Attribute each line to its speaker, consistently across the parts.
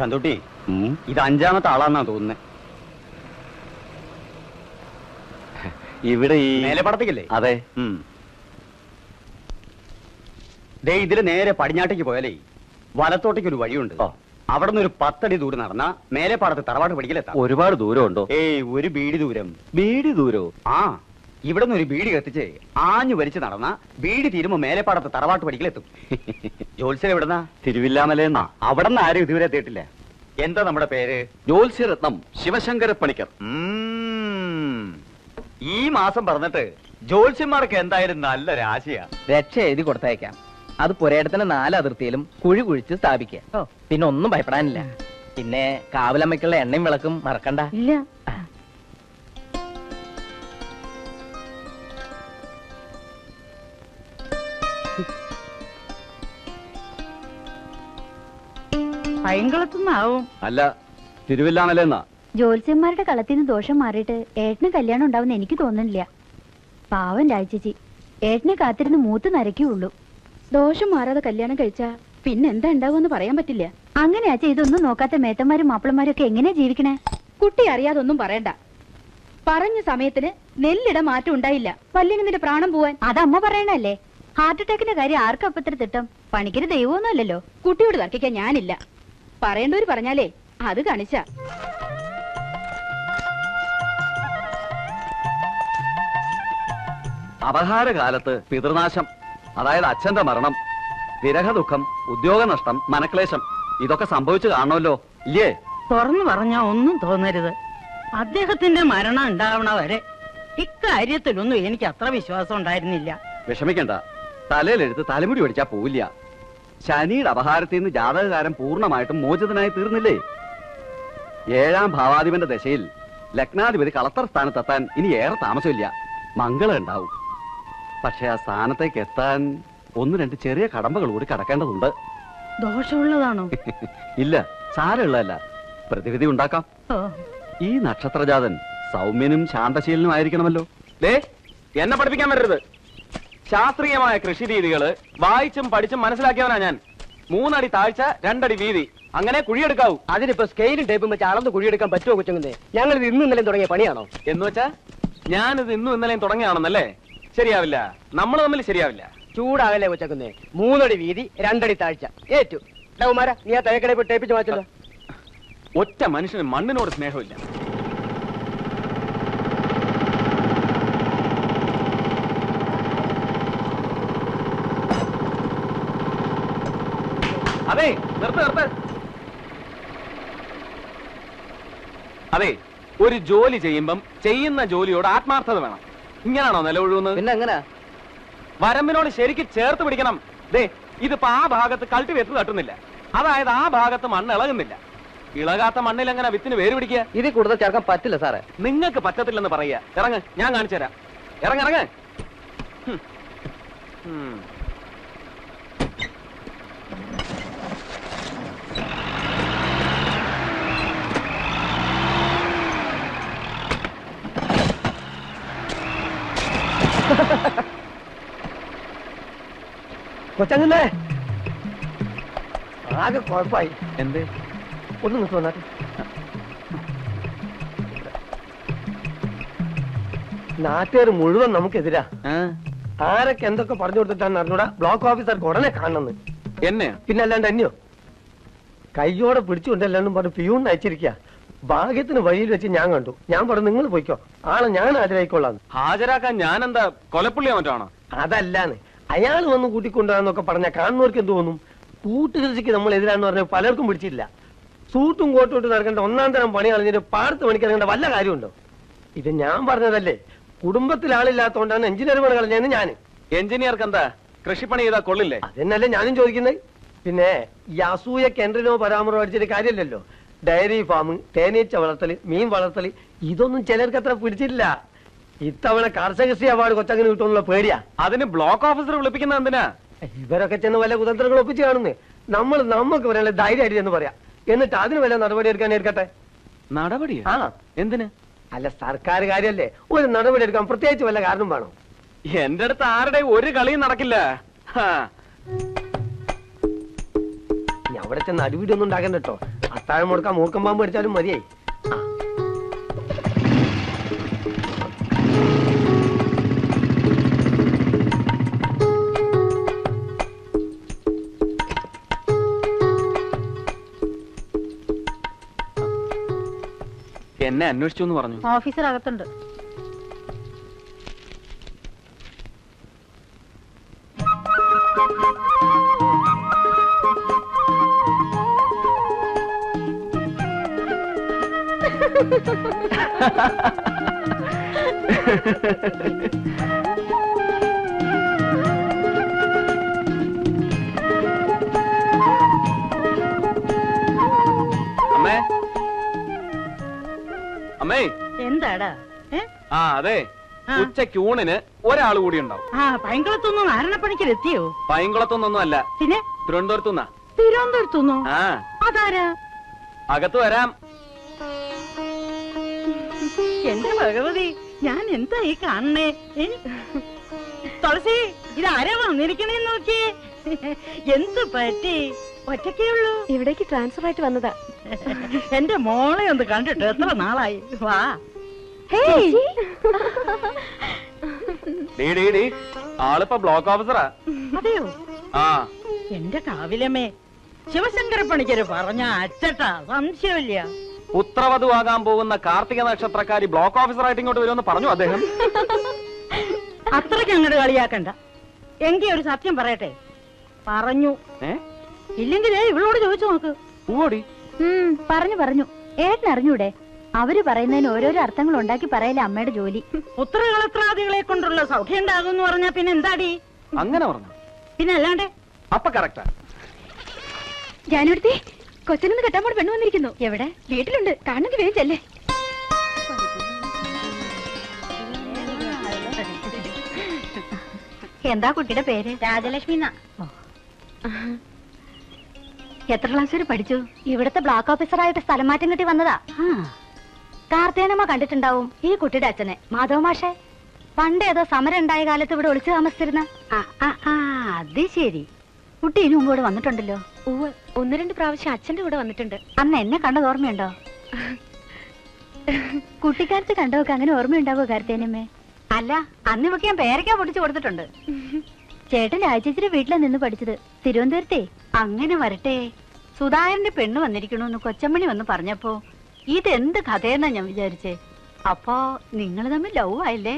Speaker 1: ചന്തുട്ടി ഇത് അഞ്ചാമത്തെ ആളാന്നാ തോന്നുന്നത്
Speaker 2: ഇവിടെ ഈ
Speaker 1: മേലെ പടത്തേക്കില്ലേ
Speaker 2: അതെ
Speaker 1: ഉം. ദേ ഇതില് നേരെ പടിഞ്ഞാട്ടേക്ക് പോയാലേ വലത്തോട്ടേക്ക് ഒരു വഴിയുണ്ട്
Speaker 2: ഓ.
Speaker 1: അവിടെ നിന്ന് ഒരു പത്തടി ദൂരം നടന്നാ മേലെ പാടത്ത് തറവാട്ട് പടിക്കലെത്താം
Speaker 2: ഒരുപാട് ദൂരമുണ്ടോ
Speaker 1: ഏയ് ഒരു ബീഡി ദൂരം
Speaker 2: ബീഡി ദൂരോ
Speaker 1: ആ ഇവിടെ നിന്ന് ഒരു ബീഡി കത്തിച്ച് ആഞ്ഞു വലിച്ച് നടന്ന ബീഡി തീരുമ്പോ മേലെ പാടത്ത് തറവാട്ട് പടിക്കലെത്തും ജോത്സ്യം എവിടെന്നാ
Speaker 2: തിരുവില്ലാമലെന്നാ
Speaker 1: അവിടെ നിന്ന് ആരും ഇതുവരെ എത്തിയിട്ടില്ല എന്താ നമ്മുടെ പേര്
Speaker 2: ജ്യോത്സ്യരത്നം ശിവശങ്കര പണിക്കർ
Speaker 1: ഉം. ഈ മാസം പറഞ്ഞിട്ട് ജോത്സ്യന്മാർക്ക് എന്തായാലും നല്ല രാശിയാ
Speaker 3: രക്ഷ എഴുതി കൊടുത്തയക്കാം അത് പുരയിടത്തിന്റെ നാല് അതിർത്തിയിലും കുഴി കുഴിച്ച് സ്ഥാപിക്കുക പിന്നെ ഒന്നും ഭയപ്പെടാനില്ല പിന്നെ കാവലമ്മയ്ക്കുള്ള എണ്ണയും വിളക്കും മറക്കണ്ട
Speaker 4: ഇല്ല പൈങ്കളത്തുനിന്നാവും
Speaker 2: അല്ല തിരുവില്ലാമലെന്നാ
Speaker 5: ജ്യോത്സ്യന്മാരുടെ കളത്തിന്ന് ദോഷം മാറിയിട്ട് ഏട്ടന് കല്യാണം ഉണ്ടാവുന്ന എനിക്ക് തോന്നുന്നില്ല പാവം രാജചേച്ചി ഏട്ടനെ കാത്തിരുന്ന് മൂത്ത് നരയ്ക്കുള്ളൂ
Speaker 4: ദോഷം മാറാതെ കല്യാണം കഴിച്ചാ പിന്നെ എന്താ ഉണ്ടാവുമെന്ന് പറയാൻ പറ്റില്ല
Speaker 5: അങ്ങനെയാച്ച ഇതൊന്നും നോക്കാത്ത മേത്തന്മാരും മാപ്പിളമാരും ഒക്കെ എങ്ങനെയാ ജീവിക്കണേ
Speaker 4: കുട്ടി അറിയാതൊന്നും പറയണ്ട പറഞ്ഞ സമയത്തിന് നെല്ലിട മാറ്റം ഉണ്ടായില്ല വല്ലിന് നിന്റെ പ്രാണം പോവാൻ
Speaker 5: അതമ്മ പറയണല്ലേ ഹാർട്ട് അറ്റാക്കിന്റെ കാര്യം ആർക്കും അപ്പത്ര തിട്ടം പണിക്കര് ദൈവമൊന്നുമല്ലല്ലോ
Speaker 4: കുട്ടിയോട് തർക്കിക്കാൻ ഞാനില്ല പറയേണ്ടവര് പറഞ്ഞാലേ അത് കാണിച്ച
Speaker 2: അപഹാരകാലത്ത് പിതൃനാശം അതായത് അച്ഛന്റെ മരണം വിരഹദുഃഖം ഉദ്യോഗനഷ്ടം മനക്ലേശം ഇതൊക്കെ സംഭവിച്ചു കാണുമല്ലോ ഇല്ലേ
Speaker 6: തുറന്നു പറഞ്ഞാ ഒന്നും തോന്നരുത് അദ്ദേഹത്തിന്റെ മരണം ഉണ്ടാവണ വരെ ഇക്കാര്യത്തിലൊന്നും എനിക്ക് അത്ര വിശ്വാസം ഉണ്ടായിരുന്നില്ല
Speaker 2: വിഷമിക്കണ്ട തലയിലെടുത്ത് തലമുടി ഒടിച്ചാ പോവില്ല ശനിയുടെ അപഹാരത്തിൽ നിന്ന് ജാതകകാരൻ പൂർണ്ണമായിട്ടും മോചിതനായി തീർന്നില്ലേ ഏഴാം ഭാവാധിപന്റെ ദശയിൽ ലഗ്നാധിപതി കളത്തർ സ്ഥാനത്തെത്താൻ ഇനി ഏറെ താമസമില്ല മംഗളം ഉണ്ടാവും പക്ഷെ ആ സ്ഥാനത്തേക്ക് എത്താൻ ഒന്ന് രണ്ട് ചെറിയ കടമ്പകൾ കൂടി കടക്കേണ്ടതുണ്ട്
Speaker 6: ദോഷമുള്ളതാണോ
Speaker 2: ഇല്ല സാരമുള്ളതല്ല പ്രതിവിധി ഉണ്ടാക്കാം
Speaker 6: ഓ,
Speaker 2: ഈ നക്ഷത്രജാതൻ സൗമ്യനും ശാന്തശീലനും ആയിരിക്കണമല്ലോ
Speaker 7: ദേ എന്നെ പഠിപ്പിക്കാൻ വരരുത് ശാസ്ത്രീയമായ കൃഷി രീതികള് വായിച്ചും പഠിച്ചും മനസ്സിലാക്കിയവനാ ഞാൻ മൂന്നടി താഴ്ച രണ്ടടി വീതി അങ്ങനെ കുഴിയെടുക്കാവൂ
Speaker 3: അതിനിപ്പോ സ്കെയിലും ടേപ്പും വെച്ച് അളന്ന് കുഴിയെടുക്കാൻ പറ്റുമോ കൊച്ചുങ്ങന്നേ ഞങ്ങൾ ഇത് ഇന്നും ഇന്നലെയും തുടങ്ങിയ പണിയാണോ
Speaker 7: എന്ന് വെച്ചാ ഞാനിത് ഇന്നും ഇന്നലെയും തുടങ്ങിയാണെന്നല്ലേ ശരിയാവില്ല നമ്മൾ തമ്മിൽ ശരിയാവില്ല
Speaker 3: ചൂടാകല്ലേ കൊച്ചക്കുന്നേ മൂന്നടി വീതി രണ്ടടി താഴ്ച ഏറ്റു ഡൗമാര നീ ആ തേക്കടെ പോയി ടേപ്പിച്ച് മാറ്റല്ലോ
Speaker 7: ഒറ്റ മനുഷ്യന് മണ്ണിനോട് സ്നേഹമില്ല അതെ നിർത്ത് നിർത്ത് അതെ ഒരു ജോലി ചെയ്യുമ്പം ചെയ്യുന്ന ജോലിയോട് ആത്മാർത്ഥത വേണം ഇങ്ങനാണോ നിലകൊഴുകുന്നത്
Speaker 3: പിന്നെ എങ്ങനാ
Speaker 7: വരമ്പിനോട് ശരിക്ക് ചേർത്ത് പിടിക്കണം ദേ ഇതിപ്പോ ആ ഭാഗത്ത് കൾട്ടിവേറ്റർ തട്ടുന്നില്ല അതായത് ആ ഭാഗത്ത് മണ്ണ് ഇളകുന്നില്ല ഇളകാത്ത മണ്ണിൽ എങ്ങനെ വിത്തിന് വേര് പിടിക്കുക
Speaker 3: ഇതിൽ കൂടുതൽ ചേർക്കാൻ പറ്റില്ല സാറേ
Speaker 7: നിങ്ങൾക്ക് പറ്റത്തില്ലെന്ന് പറയുക ഇറങ്ങ് ഞാൻ കാണിച്ചു തരാം ഇറങ്ങ ഇറങ്ങ് ഹും. ഹും.
Speaker 3: കൊച്ചങ്ങന്നേ ആകെ കുഴപ്പമായി
Speaker 2: എന്തേ
Speaker 3: ഒന്ന് നിൽക്ക് വന്നാട്ടെ നാട്ടുകാർ മുഴുവൻ നമുക്കെതിരാ ആരൊക്കെ എന്തൊക്കെ പറഞ്ഞു കൊടുത്തിട്ടാണ് അറിഞ്ഞൂടാ ബ്ലോക്ക് ഓഫീസർക്ക് ഉടനെ കാണണമെന്ന്
Speaker 7: എന്നെ
Speaker 3: പിന്നെ അല്ലാണ്ട് അന്യോ കയ്യോടെ പിടിച്ചുകൊണ്ടല്ലാണ്ടും പറഞ്ഞു പിയൂൺ അയച്ചിരിക്കുക ഭാഗ്യത്തിന് വഴിയിൽ വെച്ച് ഞാൻ കണ്ടു ഞാൻ പറഞ്ഞു നിങ്ങൾ പോയിക്കോ ആളെ ഞാൻ ഹാജരായിക്കൊള്ളാന്ന്
Speaker 7: ഹാജരാക്കാൻ ഞാൻ എന്താ കൊലപ്പുള്ളിയോ മറ്റോ ആണോ
Speaker 3: അതല്ലാന്ന് അയാൾ വന്ന് കൂട്ടിക്കൊണ്ടുവരാന്നൊക്കെ പറഞ്ഞ കാണുന്നവർക്ക് എന്ത് തോന്നും കൂട്ടുകൃഷിക്ക് നമ്മൾ എതിരാന്ന് പറഞ്ഞ പലർക്കും പിടിച്ചില്ല സൂട്ടും കോട്ടും ഇട്ട് നടക്കേണ്ട ഒന്നാം തരം പണി കളഞ്ഞിട്ട് പാടത്ത് പണിക്ക് ഇറങ്ങേണ്ട വല്ല കാര്യമുണ്ടോ ഇത് ഞാൻ പറഞ്ഞതല്ലേ കുടുംബത്തിൽ ആളില്ലാത്തോണ്ടാണ് എഞ്ചിനീയർ പണി കളഞ്ഞതെന്ന് ഞാൻ
Speaker 7: എഞ്ചിനീയർക്ക് എന്താ കൃഷിപ്പണി ചെയ്താൽ കൊള്ളില്ലേ
Speaker 3: അതെന്നല്ലേ ഞാനും ചോദിക്കുന്നത് പിന്നെ ഈ അസൂയ കെൻഡറിനോ പരാമറോ അടിച്ചിട്ട് കാര്യമില്ലല്ലോ ഡയറി ഫാം തേനീച്ച വളർത്തല് മീൻ വളർത്തല് ഇതൊന്നും ചിലർക്ക് അത്ര പിടിച്ചില്ല ഇത്തവണ കർഷകശ്രീ അവാർഡ് കൊച്ചങ്ങനെ കിട്ടുമെന്നുള്ള പേടിയാ
Speaker 7: അതിന് ബ്ലോക്ക് ഓഫീസർ വിളിപ്പിക്കുന്നത് എന്തിനാ
Speaker 3: ഇവരൊക്കെ ചെന്ന് വല്ല കുതന്ത്രങ്ങൾ ഒപ്പിച്ച് കാണുന്നേ നമ്മൾ നമുക്ക് വരാനുള്ള ധൈര്യം അടി എന്ന് പറയാം എന്നിട്ട് അതിന് വല്ല നടപടി എടുക്കാൻ എടുക്കട്ടെ
Speaker 7: നടപടിയോ
Speaker 3: ആ
Speaker 7: എന്തിന്
Speaker 3: അല്ല സർക്കാർ കാര്യല്ലേ ഒരു നടപടി എടുക്കാൻ പ്രത്യേകിച്ച് വല്ല കാരണം വേണം
Speaker 7: എന്റെ അടുത്ത് ആരുടെ ഒരു കളിയും നടക്കില്ല ഹാ.
Speaker 3: ഇനി അവിടെ ചെന്ന് അടിപിടി ഒന്നും ഉണ്ടാക്കണ്ട കേട്ടോ അത്ര അത്താഴം മുടക്കാൻ മൂർക്കം പാമ്പ് അടിച്ചാലും മതിയായി ആ.
Speaker 7: എന്നെ അന്വേഷിച്ചു എന്ന് പറഞ്ഞു
Speaker 6: ഓഫീസർ അകത്തുണ്ട്
Speaker 7: അമ്മേ അമ്മേ
Speaker 6: എന്താടാ ഏ
Speaker 7: ആ അതെ
Speaker 6: ആ.
Speaker 7: ഉച്ചയ്ക്ക് ഊണിന് ഒരാൾ കൂടി ഉണ്ടാവും
Speaker 6: ആ പൈങ്കുളത്തുനിന്ന് നാരായണപ്പണിക്കർ എത്തിയോ
Speaker 7: പൈങ്കുളത്തൊന്നും അല്ല
Speaker 6: പിന്നെ
Speaker 7: തിരുവനന്തപുരത്തുനിന്നാ
Speaker 6: തിരുവനന്തപുരത്തുനിന്നോ
Speaker 7: ആ
Speaker 6: അതാരാ
Speaker 7: അകത്ത് വരാം
Speaker 6: എന്റെ ഭഗവതി ഞാൻ എന്താ ഈ കാണണേ ഏ? തുളസി ഇതാരാ വന്നിരിക്കണേന്ന് നോക്കിയേ എന്ത് പറ്റി ഒറ്റക്കേ ഉള്ളൂ
Speaker 8: ഇവിടേക്ക് ട്രാൻസ്ഫർ ആയിട്ട് വന്നതാ
Speaker 6: എന്റെ മോളെ ഒന്ന് കണ്ടിട്ട് എത്ര നാളായി വാ
Speaker 7: ഡീ ഡീ ഡീ ആളിപ്പോ ബ്ലോക്ക് ഓഫീസറാ
Speaker 6: അതെയോ
Speaker 7: ആ
Speaker 6: എന്റെ കാവിലമ്മേ ശിവശങ്കര പണിക്കര് പറഞ്ഞ അച്ചട്ടാ സംശയമില്ല
Speaker 7: പുത്രവധുവാകാൻ പോകുന്ന കാർത്തിക നക്ഷത്രക്കാരി ബ്ലോക്ക് ഓഫീസറായിട്ട് ഇങ്ങോട്ട് വരുമെന്ന് പറഞ്ഞു അദ്ദേഹം
Speaker 6: അത്രയ്ക്ക് അങ്ങോട്ട് കളിയാക്കണ്ട എങ്കി ഒരു സത്യം പറയട്ടെ പറഞ്ഞു
Speaker 7: ഏ
Speaker 6: ഇല്ലെങ്കിലേ ഇവളോട് ചോദിച്ചു നോക്ക്
Speaker 7: പൂവോടി
Speaker 5: ഉം, പറഞ്ഞു പറഞ്ഞു ഏട്ടൻ അറിഞ്ഞൂടെ അവര് പറയുന്നതിന് ഓരോരോ അർത്ഥങ്ങൾ ഉണ്ടാക്കി പറയലേ അമ്മയുടെ ജോലി
Speaker 6: പുത്രകളത്രാദികളെ കൊണ്ടുള്ള സൗഖ്യം ഉണ്ടാകും എന്ന് പറഞ്ഞാ പിന്നെ എന്താടി
Speaker 7: അങ്ങനെ പറഞ്ഞു
Speaker 6: പിന്നെ അല്ലാണ്ട്
Speaker 7: അപ്പൊ കറക്റ്റാ
Speaker 4: ജാനുവടുത്തി കൊച്ചനൊന്ന് കെട്ടാൻ പോണ പെണ്ണു വന്നിരിക്കുന്നു
Speaker 5: എവിടെ
Speaker 4: വീട്ടിലുണ്ട് കാണുന്നെങ്കിൽ വേഗം ചെല്ലേ
Speaker 5: എന്താ കുട്ടിയുടെ പേര്
Speaker 6: രാജലക്ഷ്മി
Speaker 5: എത്ര ക്ലാസ് വരെ പഠിച്ചു ഇവിടുത്തെ ബ്ലോക്ക് ഓഫീസറായിട്ട് സ്ഥലം മാറ്റം കിട്ടി വന്നതാ കാർത്തേനമ്മ കണ്ടിട്ടുണ്ടാവും ഈ കുട്ടിയുടെ അച്ഛനെ മാധവ മാഷെ പണ്ട് ഏതോ സമരം ഉണ്ടായ കാലത്ത് ഇവിടെ ഒളിച്ചു താമസിച്ചിരുന്ന ആ ആ, ആ, അത് ശരി കുട്ടി ഇനി മുമ്പ് ഇവിടെ വന്നിട്ടുണ്ടല്ലോ
Speaker 8: ഉവ് ഒന്ന് രണ്ട് പ്രാവശ്യം അച്ഛന്റെ കൂടെ വന്നിട്ടുണ്ട്
Speaker 5: അന്ന് എന്നെ കണ്ടത് ഓർമ്മയുണ്ടോ കുട്ടിക്കാലത്ത് കണ്ടതൊക്കെ അങ്ങനെ ഓർമ്മയുണ്ടാവോ കാർത്തേനമ്മേ അല്ല അന്ന് ഇവക്ക് ഞാൻ പേരയ്ക്കാ പൊട്ടിച്ചു കൊടുത്തിട്ടുണ്ട് ചേട്ടൻ രാജേച്ചിയുടെ വീട്ടിലാ നിന്ന് പഠിച്ചത് തിരുവനന്തപുരത്തെ അങ്ങനെ വരട്ടെ സുധാകരന്റെ പെണ്ണ് വന്നിരിക്കണോന്ന് കൊച്ചമ്മണി വന്ന് പറഞ്ഞപ്പോ ഇതെന്ത് കഥയെന്നാ ഞാൻ വിചാരിച്ചേ അപ്പോ നിങ്ങൾ തമ്മിൽ ലവ് ആയില്ലേ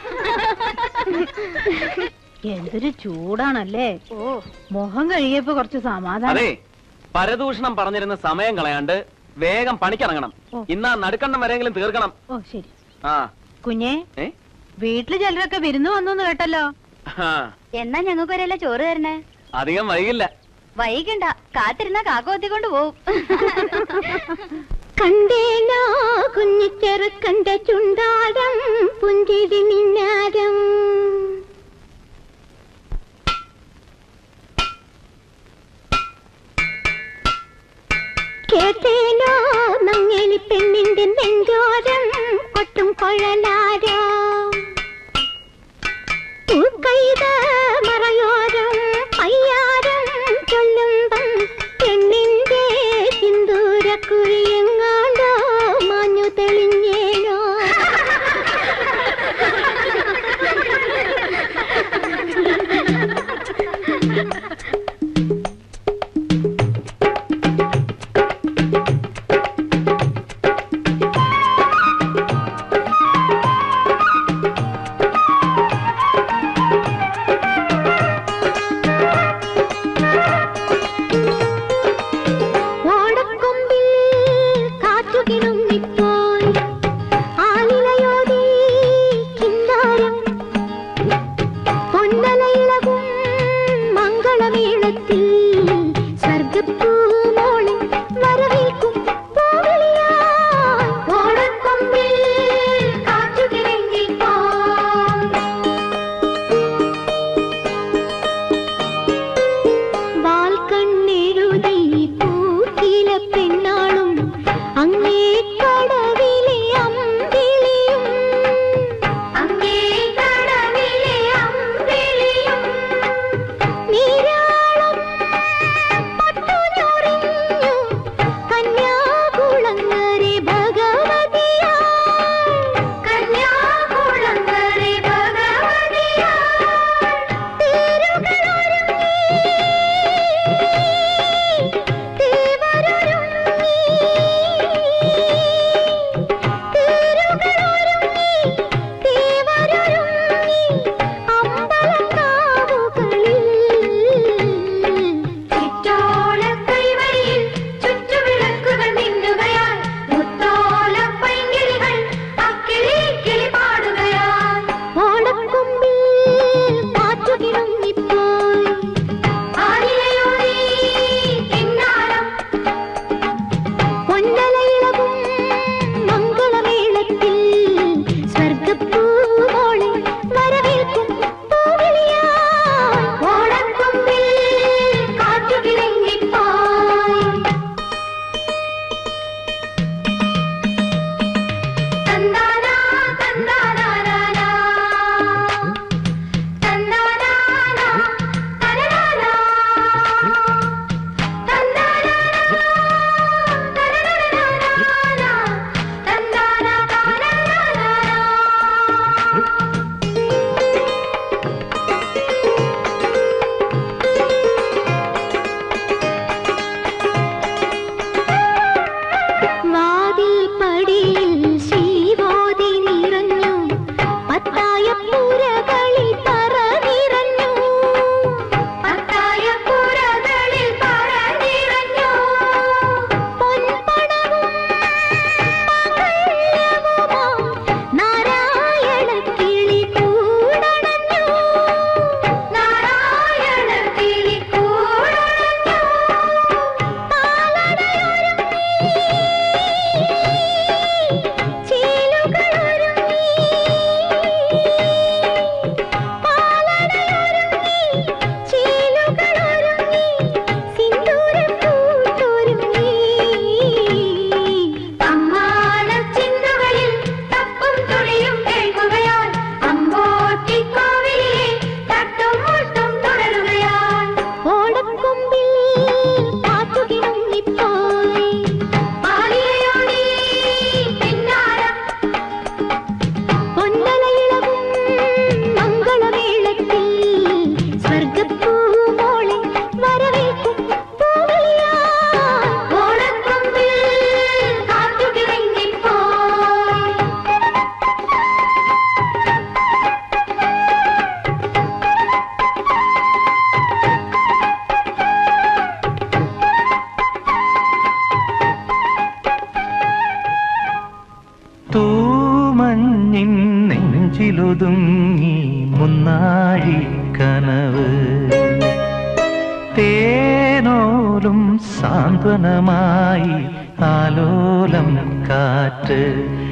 Speaker 6: എന്തൊരു ചൂടാണല്ലേ
Speaker 5: ഓ
Speaker 6: മുഖം കഴിയപ്പോ കുറച്ച് സമാധാനം
Speaker 7: അതെ പരദൂഷണം പറഞ്ഞിരുന്ന സമയം കളയാണ്ട് വേഗം പണിക്കിറങ്ങണം
Speaker 6: ഓ.
Speaker 7: ഇന്നാ നടുക്കണ്ണം വരെങ്കിലും തീർക്കണം
Speaker 6: ഓ ശരി
Speaker 7: ആ
Speaker 6: കുഞ്ഞേ
Speaker 7: ഏ
Speaker 6: വീട്ടില് ചിലരൊക്കെ വിരുന്ന് വന്നു കേട്ടല്ലോ
Speaker 7: ആ,
Speaker 5: എന്നാ ഞങ്ങൾക്ക് ഒരല്ല ചോറ് തരണേ
Speaker 7: അധികം വൈകില്ല
Speaker 5: വൈകണ്ട കാത്തിരുന്ന കാക്കോത്തിക്കൊണ്ട് പോവും
Speaker 9: കണ്ടേനോ കുഞ്ഞിച്ചെറുക്കന്റെ ചുണ്ടാടം പുഞ്ചിരി മിന്നാരം കേട്ടേനോ മങ്ങലി പെണ്ണിന്റെ നെഞ്ചോരം കൊട്ടും കൊഴലാരോ പൂക്കൈത മറയോരം പയ്യാരം ചൊല്ലുമ്പം പെണ്ണിന്റെ സിന്ദൂരക്കുഴിയെങ്ങാണ്ടോ മാഞ്ഞു തെളിഞ്ഞേനോ
Speaker 10: ഒതുങ്ങി മുന്നാഴി കനവ് തേനോലും സാന്ത്വനമായി ആലോലം കാറ്റ്